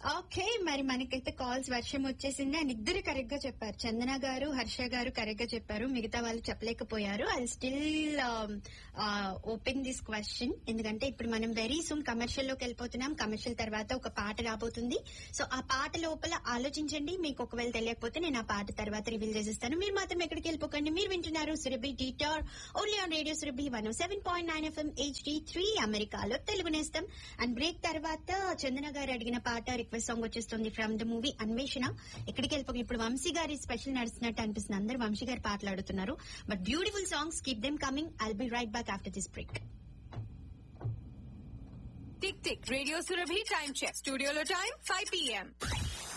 okay మరి మనకైతే calls వర్షం వచ్చేసింది అండ్ ఇద్దరు కరెక్ట్ గా చెప్పారు చందన గారు హర్ష గారు కరెక్ట్ గా చెప్పారు మిగతా వాళ్ళు చెప్పలేకపోయారు I still open this question ఎందుకంటే ఇప్పుడు మనం వెరీ సూన్ కమర్షియల్ లోకి వెళ్ళిపోతున్నాం కమర్షియల్ తర్వాత ఒక పాట రాబోతుంది సో ఆ పాట లోపల ఆలోచించండి మీకు ఒకవేళ తెలియకపోతే నేను ఆ పాట తర్వాత రివీల్ చేసేస్తాను మీరు మాత్రం ఎక్కడికి వెళ్ళిపోకండి మీరు వింటున్నారు సురభి డీటార్ only on radio Surabhi one seven point nine FM HD three అమెరికాలో తెలుగు నేస్తాం అండ్ బ్రేక్ తర్వాత చందన గారు అడిగిన పాట రిక్వెస్ట్ సాంగ్ వచ్చేస్తుంది ఫ్రమ్ ద మూవీ అన్వేషణ ఎక్కడికి వెళ్ళిపోయి ఇప్పుడు వంశీ గారి స్పెషల్ నడుస్తున్నట్టు అనిపిస్తుంది అందరు వంశీ గారు పాటలు ఆడుతున్నారు but beautiful songs keep them coming I'll be right back after this break tick tick radio Surabhi time check స్టూడియోలో టైం ఫైవ్ పిఎం